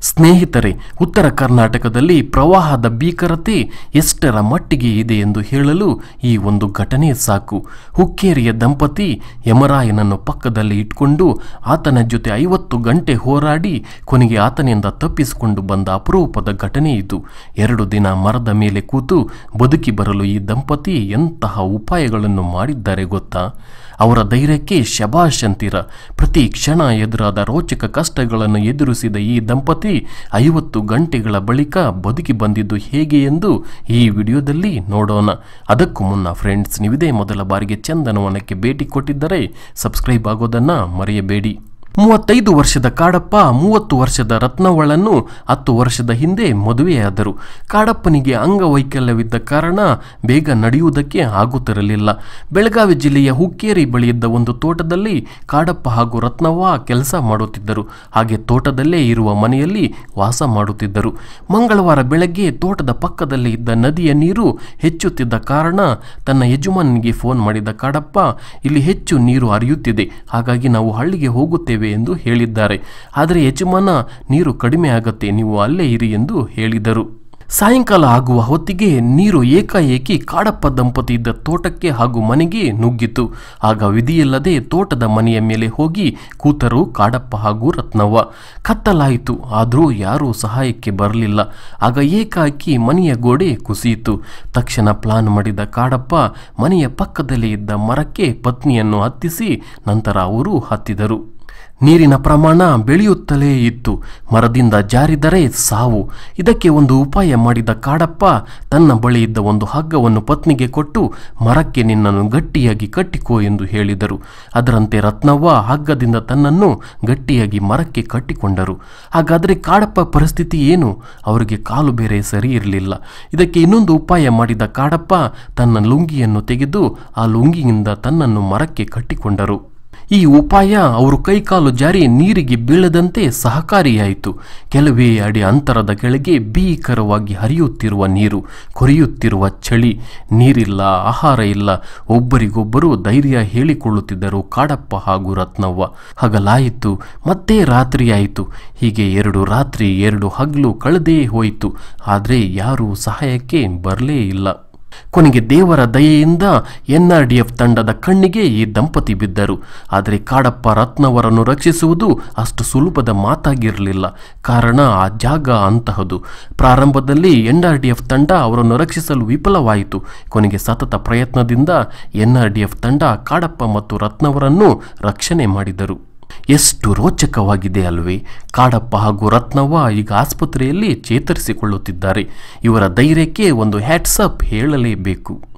ಸ್ನೇಹಿತರೆ ಉತ್ತರ ಕರ್ನಾಟಕದಲ್ಲಿ ಪ್ರವಾಹದ ಭೀಕರತೆ ಎಷ್ಟರ ಮಟ್ಟಿಗೆ ಇದೆ ಎಂದು ಹೇಳಲು ಈ ಒಂದು ಘಟನೆ ಸಾಕು ಹುಕ್ಕೇರಿಯ ದಂಪತಿ ಯಮರಾಯನನ್ನು ಪಕ್ಕದಲ್ಲಿ ಇಟ್ಕೊಂಡು ಆತನ ಜೊತೆ ಐವತ್ತು ಗಂಟೆ ಹೋರಾಡಿ ಕೊನೆಗೆ ಆತನಿಂದ ತಪ್ಪಿಸಿಕೊಂಡು ಬಂದ ಅಪರೂಪದ ಘಟನೆ ಇದು ಎರಡು ದಿನ ಮರದ ಮೇಲೆ ಕೂತು ಬದುಕಿ ಬರಲು ಈ ದಂಪತಿ ಎಂತಹ ಉಪಾಯಗಳನ್ನು ಮಾಡಿದ್ದಾರೆ ಗೊತ್ತಾ ಅವರ ಧೈರ್ಯಕ್ಕೆ ಶಬಾಷ್ ಅಂತೀರ ಪ್ರತಿ ಕ್ಷಣ ಎದುರಾದ ರೋಚಕ ಕಷ್ಟಗಳನ್ನು ಎದುರಿಸಿದ ಈ ದಂಪತಿ ಐವತ್ತು ಗಂಟೆಗಳ ಬಳಿಕ ಬದುಕಿ ಬಂದಿದ್ದು ಹೇಗೆ ಎಂದು ಈ ವಿಡಿಯೋದಲ್ಲಿ ನೋಡೋಣ ಅದಕ್ಕೂ ಮುನ್ನ ಫ್ರೆಂಡ್ಸ್ ನೀವಿದೇ ಮೊದಲ ಬಾರಿಗೆ ಚಂದನವನಕ್ಕೆ ಭೇಟಿ ಕೊಟ್ಟಿದ್ದರೆ ಸಬ್ಸ್ಕ್ರೈಬ್ ಆಗೋದನ್ನ ಮರೆಯಬೇಡಿ ಮೂವತ್ತೈದು ವರ್ಷದ ಕಾಡಪ್ಪ ಮೂವತ್ತು ವರ್ಷದ ರತ್ನವಳನ್ನು ಹತ್ತು ವರ್ಷದ ಹಿಂದೆ ಮದುವೆಯಾದರು ಕಾಡಪ್ಪನಿಗೆ ಅಂಗವೈಕಲ್ಯವಿದ್ದ ಕಾರಣ ಬೇಗ ನಡೆಯುವುದಕ್ಕೆ ಆಗುತ್ತಿರಲಿಲ್ಲ ಬೆಳಗಾವಿ ಜಿಲ್ಲೆಯ ಹುಕ್ಕೇರಿ ಬಳಿಯಿದ್ದ ಒಂದು ತೋಟದಲ್ಲಿ ಕಾಡಪ್ಪ ಹಾಗೂ ರತ್ನವ್ವ ಕೆಲಸ ಮಾಡುತ್ತಿದ್ದರು ಹಾಗೆ ತೋಟದಲ್ಲೇ ಇರುವ ಮನೆಯಲ್ಲಿ ವಾಸ ಮಾಡುತ್ತಿದ್ದರು ಮಂಗಳವಾರ ಬೆಳಗ್ಗೆ ತೋಟದ ಪಕ್ಕದಲ್ಲಿ ಇದ್ದ ನದಿಯ ನೀರು ಹೆಚ್ಚುತ್ತಿದ್ದ ಕಾರಣ ತನ್ನ ಯಜಮಾನನಿಗೆ ಫೋನ್ ಮಾಡಿದ ಕಾಡಪ್ಪ ಇಲ್ಲಿ ಹೆಚ್ಚು ನೀರು ಹರಿಯುತ್ತಿದೆ ಹಾಗಾಗಿ ನಾವು ಹಳ್ಳಿಗೆ ಹೋಗುತ್ತೇವೆ ಎಂದು ಹೇಳಿದ್ದಾರೆ ಆದರೆ ಯಜಮಾನ ನೀರು ಕಡಿಮೆ ಆಗತ್ತೆ ನೀವು ಅಲ್ಲೇ ಇರಿ ಎಂದು ಹೇಳಿದರು ಸಾಯಂಕಾಲ ಆಗುವ ಹೊತ್ತಿಗೆ ನೀರು ಏಕಾಏಕಿ ಕಾಡಪ್ಪ ದಂಪತಿ ಇದ್ದ ತೋಟಕ್ಕೆ ಹಾಗೂ ಮನೆಗೆ ನುಗ್ಗಿತು ಆಗ ವಿಧಿಯಿಲ್ಲದೆ ತೋಟದ ಮನೆಯ ಮೇಲೆ ಹೋಗಿ ಕೂತರು ಕಾಡಪ್ಪ ಹಾಗೂ ರತ್ನವ್ವ ಕತ್ತಲಾಯಿತು ಆದರೂ ಯಾರೂ ಸಹಾಯಕ್ಕೆ ಬರಲಿಲ್ಲ ಆಗ ಏಕಾಏಕಿ ಮನೆಯ ಗೋಡೆ ಕುಸಿಯಿತು ತಕ್ಷಣ ಪ್ಲಾನ್ ಮಾಡಿದ ಕಾಡಪ್ಪ ಮನೆಯ ಪಕ್ಕದಲ್ಲಿ ಇದ್ದ ಮರಕ್ಕೆ ಪತ್ನಿಯನ್ನು ಹತ್ತಿಸಿ ನಂತರ ಅವರು ಹತ್ತಿದರು ನೀರಿನ ಪ್ರಮಾಣ ಬೆಳೆಯುತ್ತಲೇ ಇತ್ತು ಮರದಿಂದ ಜಾರಿದರೆ ಸಾವು ಇದಕ್ಕೆ ಒಂದು ಉಪಾಯ ಮಾಡಿದ ಕಾಡಪ್ಪ ತನ್ನ ಬಳಿ ಇದ್ದ ಒಂದು ಹಗ್ಗವನ್ನು ಪತ್ನಿಗೆ ಕೊಟ್ಟು ಮರಕ್ಕೆ ನಿನ್ನನ್ನು ಗಟ್ಟಿಯಾಗಿ ಕಟ್ಟಿಕೋ ಎಂದು ಹೇಳಿದರು ಅದರಂತೆ ರತ್ನವ್ವ ಹಗ್ಗದಿಂದ ತನ್ನನ್ನು ಗಟ್ಟಿಯಾಗಿ ಮರಕ್ಕೆ ಕಟ್ಟಿಕೊಂಡರು ಹಾಗಾದರೆ ಕಾಡಪ್ಪ ಪರಿಸ್ಥಿತಿ ಏನು ಅವರಿಗೆ ಕಾಲು ಬೇರೆ ಸರಿ ಇರಲಿಲ್ಲ ಇದಕ್ಕೆ ಇನ್ನೊಂದು ಉಪಾಯ ಮಾಡಿದ ಕಾಡಪ್ಪ ತನ್ನ ಲುಂಗಿಯನ್ನು ತೆಗೆದು ಆ ಲುಂಗಿಯಿಂದ ತನ್ನನ್ನು ಮರಕ್ಕೆ ಕಟ್ಟಿಕೊಂಡರು ಈ ಉಪಾಯ ಅವರು ಕೈಕಾಲು ಜಾರಿ ನೀರಿಗೆ ಬೀಳದಂತೆ ಸಹಕಾರಿಯಾಯಿತು ಕೆಲವೇ ಅಡಿ ಅಂತರದ ಕೆಳಗೆ ಭೀಕರವಾಗಿ ಹರಿಯುತ್ತಿರುವ ನೀರು ಕೊರೆಯುತ್ತಿರುವ ಚಳಿ ನೀರಿಲ್ಲ ಆಹಾರ ಇಲ್ಲ ಒಬ್ಬರಿಗೊಬ್ಬರು ಧೈರ್ಯ ಹೇಳಿಕೊಳ್ಳುತ್ತಿದ್ದರು ಕಾಡಪ್ಪ ಹಾಗೂ ರತ್ನವ್ವ ಹಗಲಾಯಿತು ಮತ್ತೆ ರಾತ್ರಿಯಾಯಿತು ಹೀಗೆ ಎರಡು ರಾತ್ರಿ ಎರಡು ಹಗಲು ಕಳೆದೇ ಹೋಯಿತು ಆದರೆ ಯಾರೂ ಸಹಾಯಕ್ಕೆ ಬರಲೇ ಇಲ್ಲ ಕೊನೆಗೆ ದೇವರ ದಯೆಯಿಂದ ಎನ್ಆರ್ಡಿಎಫ್ ತಂಡದ ಕಣ್ಣಿಗೆ ಈ ದಂಪತಿ ಬಿದ್ದರು ಆದರೆ ಕಾಡಪ್ಪ ರತ್ನವರನ್ನು ರಕ್ಷಿಸುವುದು ಅಷ್ಟು ಸುಲಭದ ಮಾತಾಗಿರಲಿಲ್ಲ ಕಾರಣ ಆ ಜಾಗ ಅಂತಹದು ಪ್ರಾರಂಭದಲ್ಲಿ ಎನ್ಆರ್ಡಿಎಫ್ ತಂಡ ಅವರನ್ನು ರಕ್ಷಿಸಲು ವಿಫಲವಾಯಿತು ಕೊನೆಗೆ ಸತತ ಪ್ರಯತ್ನದಿಂದ ಎನ್ಆರ್ಡಿಎಫ್ ತಂಡ ಕಾಡಪ್ಪ ಮತ್ತು ರತ್ನವರನ್ನು ರಕ್ಷಣೆ ಮಾಡಿದರು ಎಷ್ಟು ರೋಚಕವಾಗಿದೆ ಅಲ್ವೇ ಕಾಡಪ್ಪ ಹಾಗೂ ರತ್ನವ್ವ ಈಗ ಆಸ್ಪತ್ರೆಯಲ್ಲಿ ಚೇತರಿಸಿಕೊಳ್ಳುತ್ತಿದ್ದಾರೆ ಇವರ ಧೈರ್ಯಕ್ಕೆ ಒಂದು ಹ್ಯಾಟ್ಸಪ್ ಹೇಳಲೇಬೇಕು